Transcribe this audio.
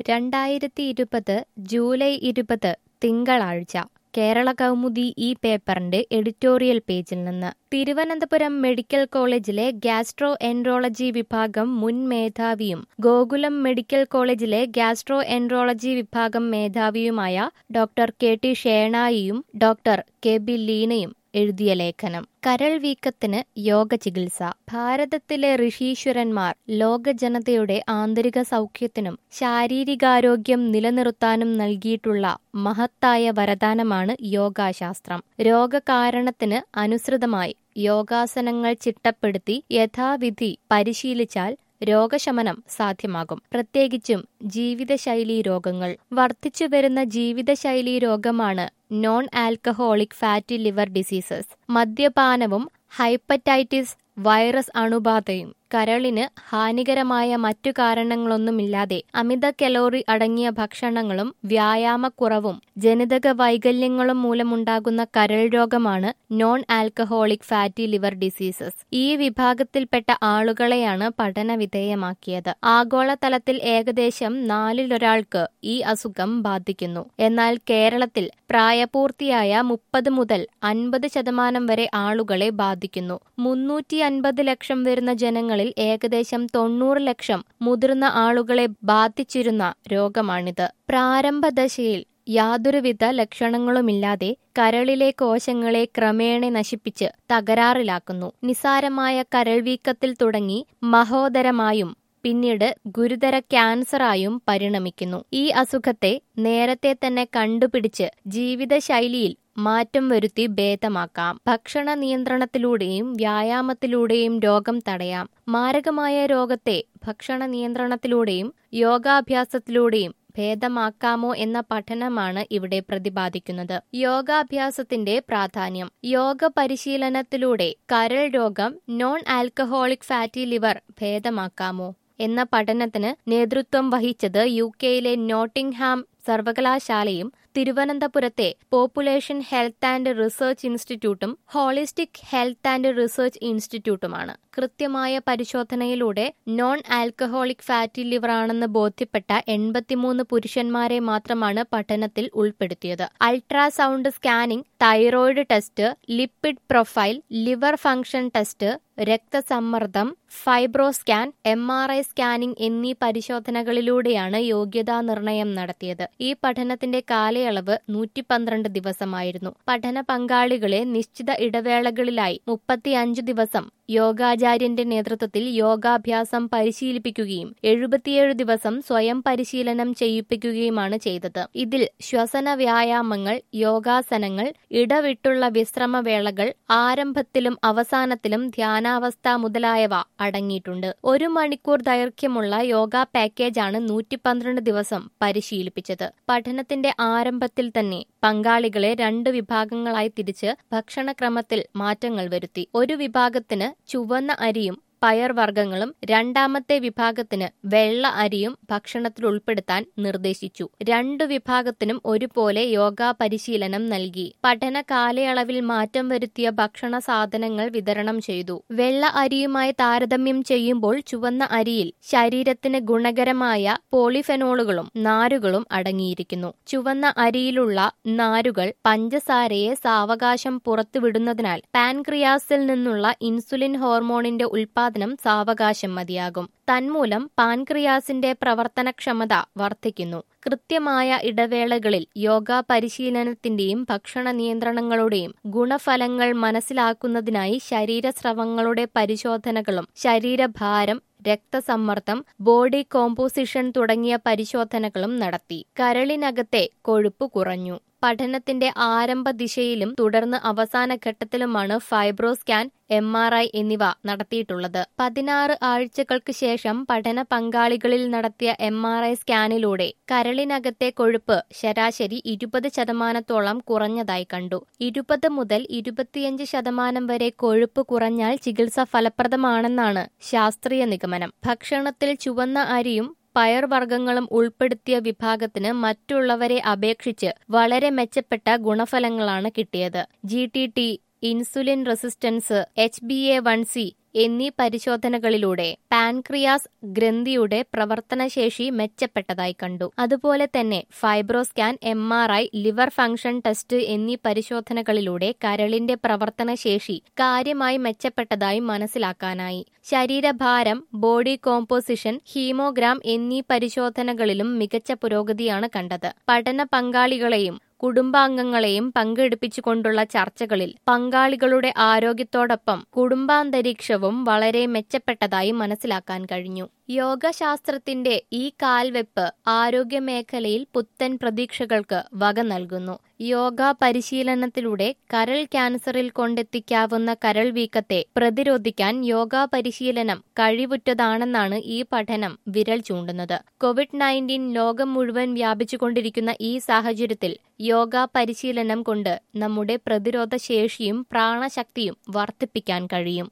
രണ്ടായിരത്തി ഇരുപത് ജൂലൈ ഇരുപത് തിങ്കളാഴ്ച കേരള കൗമുദി ഈ പേപ്പറിന്റെ എഡിറ്റോറിയൽ പേജിൽ നിന്ന് തിരുവനന്തപുരം മെഡിക്കൽ കോളേജിലെ ഗ്യാസ്ട്രോ എൻട്രോളജി വിഭാഗം മുൻ മേധാവിയും ഗോകുലം മെഡിക്കൽ കോളേജിലെ ഗ്യാസ്ട്രോ എൻട്രോളജി വിഭാഗം മേധാവിയുമായ ഡോക്ടർ കെ ടി ഷേണായിയും ഡോക്ടർ കെ ബി ലീനയും എഴുതിയ ലേഖനം കരൾ വീക്കത്തിന് യോഗ ചികിത്സ ഭാരതത്തിലെ ഋഷീശ്വരന്മാർ ലോക ജനതയുടെ ആന്തരിക സൗഖ്യത്തിനും ശാരീരികാരോഗ്യം നിലനിർത്താനും നൽകിയിട്ടുള്ള മഹത്തായ വരദാനമാണ് യോഗാശാസ്ത്രം രോഗകാരണത്തിന് അനുസൃതമായി യോഗാസനങ്ങൾ ചിട്ടപ്പെടുത്തി യഥാവിധി പരിശീലിച്ചാൽ രോഗശമനം സാധ്യമാകും പ്രത്യേകിച്ചും ജീവിതശൈലീ രോഗങ്ങൾ വർദ്ധിച്ചു വരുന്ന ജീവിതശൈലീ രോഗമാണ് non alcoholic fatty liver diseases മദ്യപാനവും ഹൈപ്പറ്റൈറ്റിസ് വൈറസ് അണുബാധയും കരളിന് ഹാനികരമായ മറ്റു കാരണങ്ങളൊന്നുമില്ലാതെ അമിത കലോറി അടങ്ങിയ ഭക്ഷണങ്ങളും വ്യായാമക്കുറവും ജനിതക വൈകല്യങ്ങളും മൂലമുണ്ടാകുന്ന കരൾ രോഗമാണ് non alcoholic fatty liver diseases ഈ വിഭാഗത്തിൽപ്പെട്ട ആളുകളെയാണ് പഠന വിധേയമാക്കിയത് ആഗോളതലത്തിൽ ഏകദേശം നാലിലൊരാൾക്ക് ഈ അസുഖം ബാധിക്കുന്നു എന്നാൽ കേരളത്തിൽ പ്രായപൂർത്തിയായ മുപ്പത് മുതൽ അൻപത് ശതമാനം വരെ ആളുകളെ ബാധിക്കുന്നു മുന്നൂറ്റി അൻപത് ലക്ഷം വരുന്ന ജനങ്ങളിൽ ഏകദേശം തൊണ്ണൂറ് ലക്ഷം മുതിർന്ന ആളുകളെ ബാധിച്ചിരുന്ന രോഗമാണിത് പ്രാരംഭദശയിൽ യാതൊരുവിധ ലക്ഷണങ്ങളുമില്ലാതെ കരളിലെ കോശങ്ങളെ ക്രമേണ നശിപ്പിച്ച് തകരാറിലാക്കുന്നു നിസാരമായ കരൾ വീക്കത്തിൽ തുടങ്ങി മഹോദരമായും പിന്നീട് ഗുരുതര ക്യാൻസറായും പരിണമിക്കുന്നു ഈ അസുഖത്തെ നേരത്തെ തന്നെ കണ്ടുപിടിച്ച് ജീവിതശൈലിയിൽ മാറ്റം വരുത്തി ഭേദമാക്കാം ഭക്ഷണ നിയന്ത്രണത്തിലൂടെയും വ്യായാമത്തിലൂടെയും രോഗം തടയാം മാരകമായ രോഗത്തെ ഭക്ഷണ നിയന്ത്രണത്തിലൂടെയും യോഗാഭ്യാസത്തിലൂടെയും ഭേദമാക്കാമോ എന്ന പഠനമാണ് ഇവിടെ പ്രതിപാദിക്കുന്നത് യോഗാഭ്യാസത്തിന്റെ പ്രാധാന്യം യോഗ പരിശീലനത്തിലൂടെ കരൾ രോഗം നോൺ ആൽക്കഹോളിക് ഫാറ്റി ലിവർ ഭേദമാക്കാമോ എന്ന പഠനത്തിന് നേതൃത്വം വഹിച്ചത് യു കെയിലെ നോട്ടിംഗ്ഹാം സർവകലാശാലയും തിരുവനന്തപുരത്തെ പോപ്പുലേഷൻ ഹെൽത്ത് ആൻഡ് റിസർച്ച് ഇൻസ്റ്റിറ്റ്യൂട്ടും ഹോളിസ്റ്റിക് ഹെൽത്ത് ആൻഡ് റിസർച്ച് ഇൻസ്റ്റിറ്റ്യൂട്ടുമാണ് കൃത്യമായ പരിശോധനയിലൂടെ നോൺ ആൽക്കഹോളിക് ഫാറ്റി ലിവർ ആണെന്ന് ബോധ്യപ്പെട്ട എൺപത്തിമൂന്ന് പുരുഷന്മാരെ മാത്രമാണ് പഠനത്തിൽ ഉൾപ്പെടുത്തിയത് ultrasound scanning thyroid test lipid profile liver function test രക്തസമ്മർദ്ദം fibroscan M R I scanning എന്നീ പരിശോധനകളിലൂടെയാണ് യോഗ്യതാ നിർണയം നടത്തിയത് ഈ പഠനത്തിന്റെ കാലയളവ് നൂറ്റി പന്ത്രണ്ട് ദിവസമായിരുന്നു പഠന പങ്കാളികളെ നിശ്ചിത ഇടവേളകളിലായി മുപ്പത്തിയഞ്ച് ദിവസം യോഗാചാര്യന്റെ നേതൃത്വത്തിൽ യോഗാഭ്യാസം പരിശീലിപ്പിക്കുകയും എഴുപത്തിയേഴ് ദിവസം സ്വയം പരിശീലനം ചെയ്യിപ്പിക്കുകയുമാണ് ചെയ്തത് ഇതിൽ ശ്വസന വ്യായാമങ്ങൾ യോഗാസനങ്ങൾ ഇടവിട്ടുള്ള വിശ്രമവേളകൾ ആരംഭത്തിലും അവസാനത്തിലും ധ്യാനാവസ്ഥ മുതലായവ അടങ്ങിയിട്ടുണ്ട് ഒരു മണിക്കൂർ ദൈർഘ്യമുള്ള യോഗ പാക്കേജാണ് നൂറ്റി പന്ത്രണ്ട് ദിവസം പരിശീലിപ്പിച്ചത് പഠനത്തിന്റെ ആരംഭത്തിൽ തന്നെ പങ്കാളികളെ രണ്ട് വിഭാഗങ്ങളായി തിരിച്ച് ഭക്ഷണക്രമത്തിൽ മാറ്റങ്ങൾ വരുത്തി ഒരു വിഭാഗത്തിന് ചുവന്ന അരിയും പയർവർഗ്ഗങ്ങളും രണ്ടാമത്തെ വിഭാഗത്തിന് വെള്ള അരിയും ഭക്ഷണത്തിൽ ഉൾപ്പെടുത്താൻ നിർദ്ദേശിച്ചു രണ്ടു വിഭാഗത്തിനും ഒരുപോലെ യോഗ പരിശീലനം നൽകി പഠന കാലയളവിൽ മാറ്റം വരുത്തിയ ഭക്ഷണ സാധനങ്ങൾ വിതരണം ചെയ്തു വെള്ള അരിയുമായി താരതമ്യം ചെയ്യുമ്പോൾ ചുവന്ന അരിയിൽ ശരീരത്തിന് ഗുണകരമായ പോളിഫെനോളുകളും നാരുകളും അടങ്ങിയിരിക്കുന്നു ചുവന്ന അരിയിലുള്ള നാരുകൾ പഞ്ചസാരയെ സാവകാശം പുറത്തുവിടുന്നതിനാൽ പാൻക്രിയാസിൽ നിന്നുള്ള ഇൻസുലിൻ ഹോർമോണിന്റെ ഉൽപാദനം ഉൽപാദനം സാവകാശം മതിയാകും തന്മൂലം പാൻക്രിയാസിന്റെ പ്രവർത്തനക്ഷമത വർദ്ധിക്കുന്നു കൃത്യമായ ഇടവേളകളിൽ യോഗ പരിശീലനത്തിന്റെയും ഭക്ഷണ നിയന്ത്രണങ്ങളുടെയും ഗുണഫലങ്ങൾ മനസ്സിലാക്കുന്നതിനായി ശരീരസ്രവങ്ങളുടെ പരിശോധനകളും ശരീരഭാരം രക്തസമ്മർദ്ദം ബോഡി കോമ്പോസിഷൻ തുടങ്ങിയ പരിശോധനകളും നടത്തി കരളിനകത്തെ കൊഴുപ്പ് കുറഞ്ഞു പഠനത്തിന്റെ ആരംഭ ദിശയിലും തുടർന്ന് അവസാന ഘട്ടത്തിലുമാണ് ഫൈബ്രോസ്കാൻ എം ആർ ഐ എന്നിവ നടത്തിയിട്ടുള്ളത് പതിനാറ് ആഴ്ചകൾക്ക് ശേഷം പഠന പങ്കാളികളിൽ നടത്തിയ എം ആർ ഐ സ്കാനിലൂടെ കരളിനകത്തെ കൊഴുപ്പ് ശരാശരി ഇരുപത് ശതമാനത്തോളം കുറഞ്ഞതായി കണ്ടു ഇരുപത് മുതൽ ഇരുപത്തിയഞ്ച് ശതമാനം വരെ കൊഴുപ്പ് കുറഞ്ഞാൽ ചികിത്സ ഫലപ്രദമാണെന്നാണ് ശാസ്ത്രീയ നിഗമനം ഭക്ഷണത്തിൽ ചുവന്ന അരിയും പയർവർഗ്ഗങ്ങളും ഉൾപ്പെടുത്തിയ വിഭാഗത്തിന് മറ്റുള്ളവരെ അപേക്ഷിച്ച് വളരെ മെച്ചപ്പെട്ട ഗുണഫലങ്ങളാണ് കിട്ടിയത് G T T insulin resistance H B A one C എന്നീ പരിശോധനകളിലൂടെ പാൻക്രിയാസ് ഗ്രന്ഥിയുടെ പ്രവർത്തനശേഷി മെച്ചപ്പെട്ടതായി കണ്ടു അതുപോലെ തന്നെ fibroscan M R I liver function test എന്നീ പരിശോധനകളിലൂടെ കരളിന്റെ പ്രവർത്തനശേഷി കാര്യമായി മെച്ചപ്പെട്ടതായി മനസ്സിലാക്കാനായി ശരീരഭാരം ബോഡി കോമ്പോസിഷൻ ഹീമോഗ്രാം എന്നീ പരിശോധനകളിലും മികച്ച പുരോഗതിയാണ് കണ്ടത് പഠന പങ്കാളികളെയും കുടുംബാംഗങ്ങളെയും പങ്കെടുപ്പിച്ചുകൊണ്ടുള്ള ചർച്ചകളിൽ പങ്കാളികളുടെ ആരോഗ്യത്തോടൊപ്പം കുടുംബാന്തരീക്ഷവും വളരെ മെച്ചപ്പെട്ടതായി മനസ്സിലാക്കാൻ കഴിഞ്ഞു യോഗശാസ്ത്രത്തിന്റെ ഈ കാൽവെപ്പ് ആരോഗ്യമേഖലയിൽ പുത്തൻ പ്രതീക്ഷകൾക്ക് വക നൽകുന്നു യോഗ പരിശീലനത്തിലൂടെ കരൾ ക്യാൻസറിൽ കൊണ്ടെത്തിക്കാവുന്ന കരൾ വീക്കത്തെ പ്രതിരോധിക്കാൻ യോഗ പരിശീലനം കഴിവുറ്റതാണെന്നാണ് ഈ പഠനം വിരൽ ചൂണ്ടുന്നത് കോവിഡ് നയൻറ്റീൻ ലോകം മുഴുവൻ വ്യാപിച്ചുകൊണ്ടിരിക്കുന്ന ഈ സാഹചര്യത്തിൽ യോഗ പരിശീലനം കൊണ്ട് നമ്മുടെ പ്രതിരോധ ശേഷിയും പ്രാണശക്തിയും വർദ്ധിപ്പിക്കാൻ കഴിയും